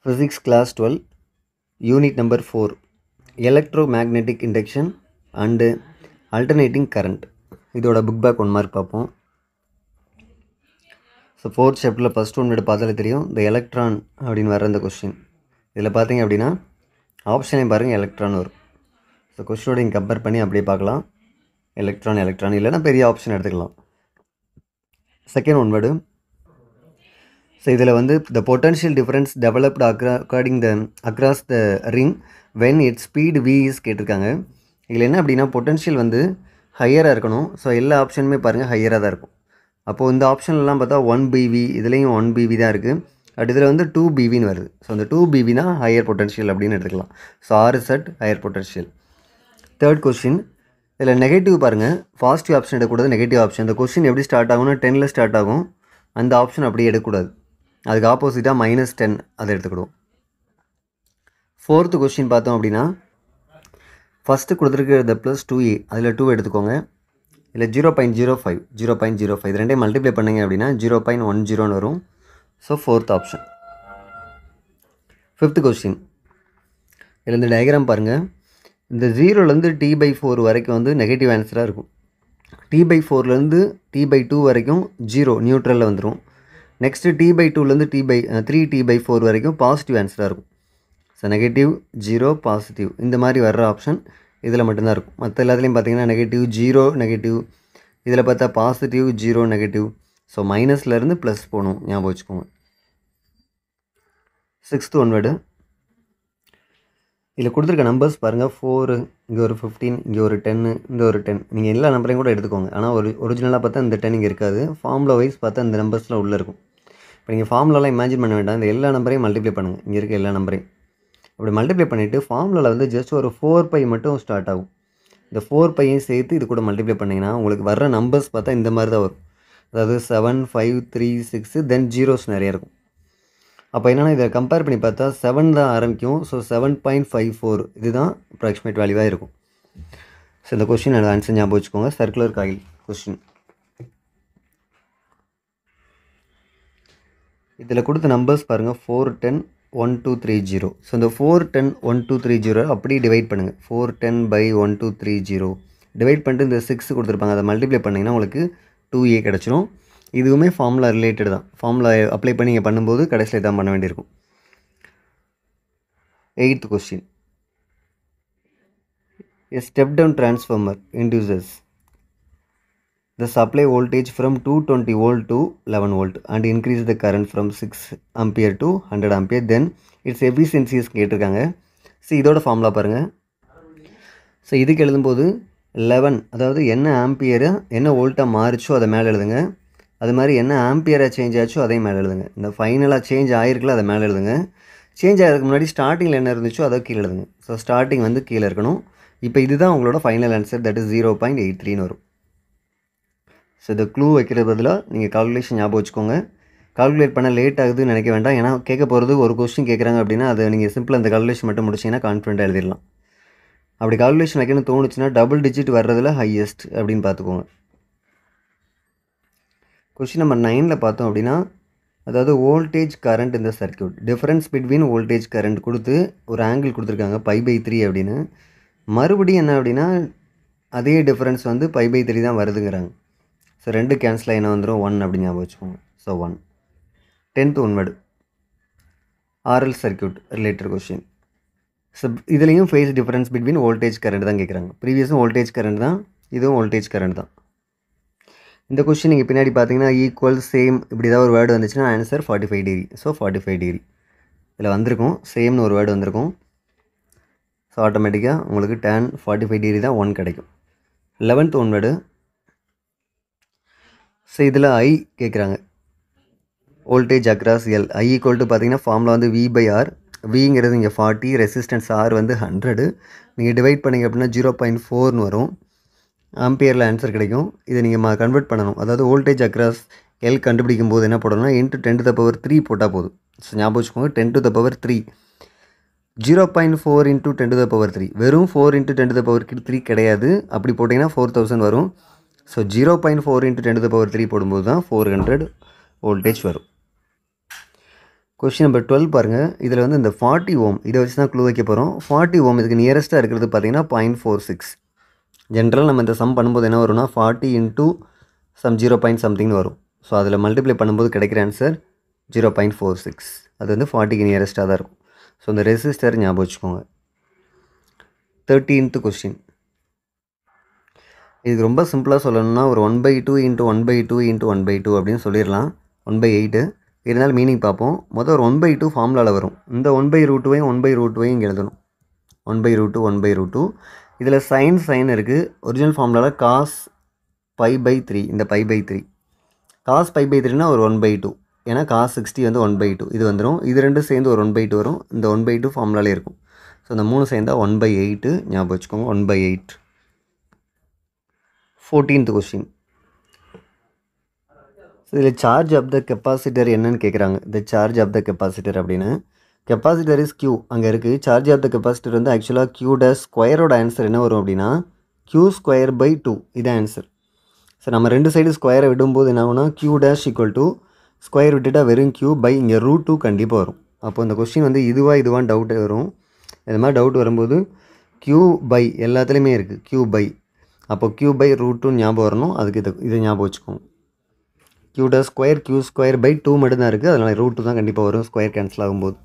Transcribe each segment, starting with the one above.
Physics class 12, unit number 4, electromagnetic induction and alternating current. இதோட book back one mark பார்ப்போம் so fourth சாப்டரில் first one பார்த்தாலே தெரியும் இந்த எலக்ட்ரான் அப்படின்னு வர இந்த கொஸ்டின் இதில் பார்த்தீங்க அப்படின்னா ஆப்ஷனையும் பாருங்கள் எலக்ட்ரான் வரும் ஸோ கொஸ்டினோட இங்கே கம்பேர் பண்ணி அப்படியே பார்க்கலாம் எலக்ட்ரான் எலக்ட்ரான் இல்லைன்னா பெரிய ஆப்ஷன் எடுத்துக்கலாம் செகண்ட் ஒன் வேர்டு ஸோ இதில் வந்து the potential difference developed across according the across the ring when it speed V is கேட்டிருக்காங்க இதில் என்ன அப்படின்னா பொட்டன்ஷியல் வந்து ஹையராக இருக்கணும் ஸோ எல்லா ஆப்ஷனுமே பாருங்கள் ஹையராக தான் இருக்கும் அப்போது இந்த ஆப்ஷன்லாம் பார்த்தா ஒன் பிவி இதுலேயும் ஒன் பிவி தான் இருக்குது பட் இதில் வந்து டூ பிவின்னு வருது ஸோ அந்த டூ பிவி தான் ஹையர் பொட்டன்ஷியல் அப்படின்னு எடுத்துக்கலாம் so R set higher potential third question இதில் நெகட்டிவ் பாருங்கள் பாசிட்டிவ் ஆப்ஷன் எடுக்கக்கூடாது நெகட்டிவ் ஆப்ஷன் இந்த கொஸ்டின் எப்படி ஸ்டார்ட் ஆகும்னா டென்னில் ஸ்டார்ட் ஆகும் அந்த ஆப்ஷன் அப்படியே எடுக்கக்கூடாது அதுக்கு ஆப்போசிட்டாக மைனஸ் டென் அதை எடுத்துக்கிடுவோம் ஃபோர்த்து கொஸ்டின் பார்த்தோம் அப்படின்னா ஃபஸ்ட்டு கொடுத்துருக்கிறது ப்ளஸ் டூ ஏ அதில் டூ எடுத்துக்கோங்க இல்லை zero point zero five zero point zero five இது ரெண்டையும் மல்டிப்ளை பண்ணிங்க அப்படின்னா ஜீரோ பாயிண்ட் ஒன் ஜீரோன்னு வரும் so fourth option fifth question இதில் இந்த டயக்ராம் பாருங்கள் இந்த ஜீரோலேருந்து டி பை ஃபோர் வரைக்கும் வந்து நெகட்டிவ் ஆன்சராக இருக்கும் டி பை ஃபோர்லேருந்து டி பை டூ வரைக்கும் ஜீரோ நியூட்ரலில் வந்துடும் நெக்ஸ்ட்டு டி பை டூலேருந்து T by three T by four வரைக்கும் பாசிட்டிவ் ஆன்சராக இருக்கும் ஸோ நெகட்டிவ் ஜீரோ பாசிட்டிவ் இந்த மாதிரி வர்ற ஆப்ஷன் இதில் மட்டும்தான் இருக்கும் மற்ற எல்லாத்துலேயும் பார்த்தீங்கன்னா நெகட்டிவ் ஜீரோ நெகட்டிவ் இதில் பார்த்தா பாசிட்டிவ் ஜீரோ நெகட்டிவ் ஸோ மைனஸ்லேருந்து ப்ளஸ் போகணும் ஞாபகம் வச்சுக்கோங்க சிக்ஸ்த்து ஒன் வேர்டு இதில் கொடுத்துருக்க நம்பர்ஸ் பாருங்கள் ஃபோரு இங்கே ஒரு ஃபிஃப்டீன் இங்கே ஒரு டென்னு இந்த ஒரு டென் நீங்கள் எல்லா நம்பரையும் கூட எடுத்துக்கோங்க ஆனால் ஒரு ஒரிஜினலாக பார்த்தா இந்த டென் இங்கே இருக்காது ஃபார்முலா வைஸ் பார்த்தா இந்த நம்பர்ஸ்லாம் உள்ளே இருக்கும் இப்போ நீங்கள் ஃபார்முலாலாம் இமேஜின் பண்ண வேண்டாம் இந்த எல்லா நம்பரையும் மல்டிப்ளை பண்ணுங்கள் இங்கே இருக்க எல்லா நம்பரையும் அப்படி மல்டிப்ளை பண்ணிவிட்டு ஃபார்முலாவில் வந்து ஜஸ்ட் ஒரு ஃபோர் பை மட்டும் ஸ்டார்ட் ஆகும் இந்த ஃபோர் பையையும் சேர்த்து இது கூட மல்டிப்ளை பண்ணிங்கன்னா உங்களுக்கு வர்ற நம்பர்ஸ் பார்த்தா இந்த மாதிரி தான் வரும் அதாவது seven five three six then zeros நிறைய இருக்கும் அப்போ என்னென்னா இதை கம்பேர் பண்ணி பார்த்தா செவன் தான் ஆரம்பிக்கும் so seven point five four இதுதான் அப்ராக்சிமேட் வேல்யூவாக இருக்கும் ஸோ இந்த கொஸ்டின் எனக்கு ஆன்சர் ஞாபகம் வச்சுக்கோங்க சர்க்குலர் காயில் கொஸ்டின் இதில் கொடுத்த நம்பர்ஸ் பாருங்கள் four ten one two three zero so இந்த four ten one two three zero அப்படியே டிவைட் பண்ணுங்கள் four ten by one two three zero divide பண்ணிட்டு இந்த சிக்ஸ் கொடுத்துருப்பாங்க அதை மல்டிப்ளை பண்ணிங்கன்னா உங்களுக்கு டூ ஏ கிடச்சிரும் இதுவுமே ஃபார்முலா ரிலேட்டட் தான் ஃபார்முலா அப்ளை பண்ணி நீங்கள் பண்ணும்போது கடைசியில் இதான் பண்ண வேண்டியிருக்கும் eighth question A step down transformer induces the supply voltage from 220 volt to 11 volt and increase the current from 6 ampere to 100 ampere then its efficiency is கேட்டிருக்காங்க ஸோ இதோட ஃபார்முலா பாருங்கள் ஸோ இதுக்கு எழுதும்போது லெவன் அதாவது என்ன ஆம்பியரை என்ன வோல்ட்டாக மாறிச்சோ அதை மேலே எழுதுங்க அது மாதிரி என்ன ஆம்பியராக சேஞ்ச் ஆச்சோ அதையும் மேலே எழுதுங்க இந்த ஃபைனலாக சேஞ்ச் ஆகிருக்குல்ல அதை மேலே எழுதுங்க சேஞ்ச் ஆகிறதுக்கு முன்னாடி ஸ்டார்டிங்கில் என்ன இருந்துச்சோ அதை கீழே எழுதுங்க ஸோ ஸ்டார்டிங் வந்து கீழே இருக்கணும் இப்போ இதுதான் உங்களோட final answer that is zero point eight த்ரீன்னு வரும் ஸோ இந்த க்ளூ வைக்கிறது பதிலாக நீங்கள் கால்குலேஷன் ஞாபகம் வச்சுக்கோங்க கால்குலேட் பண்ண லேட் ஆகுதுன்னு நினைக்க வேண்டாம் ஏன்னா கேட்க போகிறது ஒரு கொஸ்டின் கேட்குறாங்க அப்படின்னா அதை நீங்கள் சிம்பிளாக அந்த கால்குலேஷன் மட்டும் முடிச்சிங்கன்னா கான்ஃபிடென்ட்டாக எழுதிடலாம் அப்படி கால்குலேஷன் வைக்கணும்னு தோணுச்சுன்னா டபுள் டிஜிட் வர்றதுல ஹையஸ்ட் அப்படின்னு பார்த்துக்கோங்க கொஸ்டின் நம்பர் நைனில் பார்த்தோம் அப்படின்னா அதாவது வோல்டேஜ் கரண்ட் இந்த circuit difference between voltage current கொடுத்து ஒரு ஆங்கிள் கொடுத்துருக்காங்க பை பை த்ரீ அப்படின்னு மறுபடியும் என்ன அப்படின்னா அதே டிஃப்ரென்ஸ் வந்து பை பை த்ரீ தான் வருதுங்கிறாங்க ஸோ ரெண்டு கேன்சல் என்ன வந்துடும் ஒன் அப்படின்னு ஞாபகம் வச்சுக்கோங்க so one tenth onward RL circuit related question so இதுலேயும் phase difference between voltage current தான் கேட்குறாங்க ப்ரீவியஸும் வோல்டேஜ் கரண்ட் தான் இதுவும் வோல்டேஜ் கரண்ட் தான் இந்த கொஸ்டின் நீங்கள் பின்னாடி பார்த்தீங்கன்னா ஈக்குவல் சேம் இப்படி தான் ஒரு வேர்டு வந்துச்சுன்னா answer forty five degree so forty five degree இதில் வந்திருக்கும் சேம்னு ஒரு வேர்டு வந்திருக்கும் ஸோ ஆட்டோமேட்டிக்காக உங்களுக்கு டேன் ஃபார்ட்டி ஃபைவ் டிகிரி தான் ஒன் கிடைக்கும் லெவன்த் ஒன் வேர்டு ஸோ இதில் ஐ கேட்குறாங்க voltage across L I equal to பார்த்தீங்கன்னா ஃபார்முலா வந்து வி பை ஆர் விங்கிறது இங்கே ஃபார்ட்டி ரெசிஸ்டன்ஸ் ஆர் வந்து ஹண்ட்ரடு நீங்கள் டிவைட் பண்ணிங்க அப்படின்னா ஜீரோ பாயிண்ட் ஃபோர்னு வரும் ஆம்பியரில் ஆன்சர் கிடைக்கும் இதை நீங்கள் கன்வெர்ட் பண்ணணும் அதாவது வோல்டேஜ் அக்ராஸ் எல் கண்டுபிடிக்கும் போது என்ன போடணும்னா into ten to the power three போட்டால் போதும் ஸோ ஞாபகம் வச்சுக்கோங்க ten to the power three zero point four into ten to the power three வெறும் four into ten to the power three கிடையாது அப்படி போட்டிங்கன்னா ஃபோர் தௌசண்ட் வரும் so zero point four into ten to the power three போடும்போது தான் four hundred voltage வரும் question number twelve பாருங்கள் இதில் வந்து இந்த ஃபார்ட்டி ஓம் இதை வச்சு தான் க்ளூ வைக்க போகிறோம் ஃபார்ட்டி ஓம் இதுக்கு நியரஸ்ட்டாக இருக்கிறது பார்த்தீங்கன்னா பாயிண்ட் ஃபோர் சிக்ஸ் ஜென்ரல் நம்ம இந்த சம் பண்ணும்போது என்ன வரும்னா forty into sum zero point சம்திங்னு வரும் ஸோ அதில் மல்டிப்ளை பண்ணும்போது கிடைக்கிற answer zero point four six அது வந்து ஃபார்ட்டிக்கு நியரஸ்ட்டாக தான் இருக்கும் ஸோ இந்த ரெசிஸ்டர் ஞாபகம் வச்சுக்கோங்க தேர்ட்டீன்த்து கொஸ்டின் இது ரொம்ப சிம்பிளாக சொல்லணும்னா ஒரு one by two into one by two into one by two அப்படின்னு சொல்லிடலாம் ஒன் பை எயிட்டு இருந்தாலும் மீனிங் பார்ப்போம் மொதல் ஒரு ஒன் பை டூ ஃபார்முலாவில் வரும் இந்த ஒன் பை ரூட்டுவையும் ஒன் பை ரூட்டுவையும் இங்கே எழுதணும் one by root one by root இதில் சைன் சைன் இருக்குது ஒரிஜினல் ஃபார்முலாவில் காஸ் பை பை த்ரீ இந்த pi by three cos pi by த்ரீனா ஒரு ஒன் பை டூ ஏன்னா காஸ் சிக்ஸ்டி வந்து ஒன் பை டூ இது வந்துடும் இது ரெண்டும் சேர்ந்து ஒரு ஒன் பை டூ வரும் இந்த ஒன் பை டூ ஃபார்முலாலே இருக்கும் ஸோ இந்த மூணு சேர்ந்தால் ஒன் பை எயிட்டு ஞாபகம் வச்சுக்கோங்க one by eight fourteenth question இதில் சார்ஜ் ஆஃப் த கெப்பாசிட்டர் என்னன்னு கேட்குறாங்க இந்த சார்ஜ் ஆஃப் த கெப்பாசிட்டர் அப்படின்னு கெப்பாசிட்டர் இஸ் கியூ அங்கே இருக்குது சார்ஜ் ஆஃப் த கெப்பாசிட்டர் வந்து ஆக்சுவலாக கியூ டேஸ் ஸ்கொயரோட ஆன்சர் என்ன வரும் அப்படின்னா கியூ ஸ்கொயர் பை டூ இதான் ஆன்சர் ஸோ நம்ம ரெண்டு சைடு ஸ்கொயரை விடும்போது என்ன ஆகுனா Q dash equal to square விட்டுட்டா வெறும் கியூ பை இங்கே ரூட் டூ கண்டிப்பாக வரும் அப்போ இந்த கொஸ்டின் வந்து இதுவாக இதுவான்னு டவுட் வரும் இது மாதிரி டவுட் வரும்போது கியூ பை எல்லாத்துலேயுமே இருக்குது கியூ பை அப்போ கியூ பை ரூட் டூ ஞாபகம் வரணும் அதுக்கு இது இதை ஞாபகம் வச்சுக்கோங்க Q dash square Q square by two மட்டும்தான் இருக்குது அதனால் ரூட் டூ தான் கண்டிப்பாக வரும் ஸ்கொயர் கேன்சல் ஆகும்போது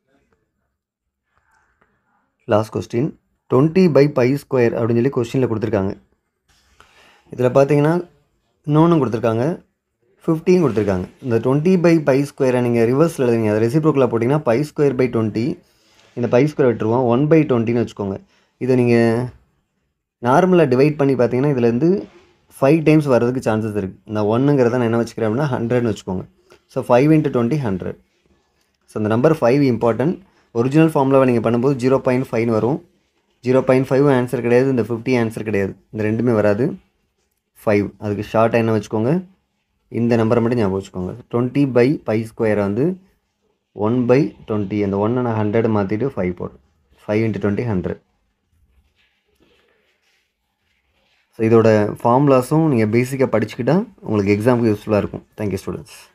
last question twenty by by square அப்படின்னு சொல்லி கொஸ்டினில் கொடுத்துருக்காங்க இதில் பார்த்தீங்கன்னா இன்னொன்று கொடுத்துருக்காங்க ஃபிஃப்டியும் கொடுத்துருக்காங்க இந்த டுவெண்ட்டி பை பை ஸ்கொயரை நீங்கள் ரிவர்ஸில் எழுதுங்க அதை ரெசிப்ரோக்கில் போட்டிங்கன்னா பை ஸ்கொயர் பை டுவெண்ட்டி இந்த பை ஸ்கொயர் விட்டுருவோம் ஒன் பை டுவெண்ட்டின்னு வச்சுக்கோங்க இதை நீங்கள் நார்மலாக டிவைட் பண்ணி பார்த்தீங்கன்னா இதுலேருந்து ஃபைவ் டைம்ஸ் வர்றதுக்கு சான்சஸ் இருக்குது இந்த ஒன்றுங்கிறத நான் என்ன வச்சுக்கிறேன் அப்படின்னா ஹண்ட்ரட்னு வச்சுக்கோங்க so five into twenty hundred so இந்த நம்பர் ஃபைவ் இம்பார்ட்டன்ட் ஒரிஜினல் ஃபார்முலாவை நீங்கள் பண்ணும்போது ஜீரோ பாயிண்ட் ஃபைவ்னு வரும் ஜீரோ பாயிண்ட் ஃபைவ் ஆன்சர் கிடையாது இந்த ஃபிஃப்டி ஆன்சர் கிடையாது இந்த ரெண்டுமே வராது ஃபைவ் அதுக்கு ஷார்ட்டாக என்ன வச்சுக்கோங்க இந்த நம்பரை மட்டும் ஞாபகம் வச்சுக்கோங்க டுவெண்ட்டி பை பை ஸ்கொயரை வந்து ஒன் பை டுவெண்ட்டி அந்த ஒன்னை நான் ஹண்ட்ரட் மாற்றிட்டு ஃபைவ் போடும் five into twenty hundred so இதோட ஃபார்முலாஸும் நீங்கள் பேசிக்காக படிச்சுக்கிட்டால் உங்களுக்கு எக்ஸாமுக்கு யூஸ்ஃபுல்லாக இருக்கும் தேங்க்யூ ஸ்டூடெண்ட்ஸ்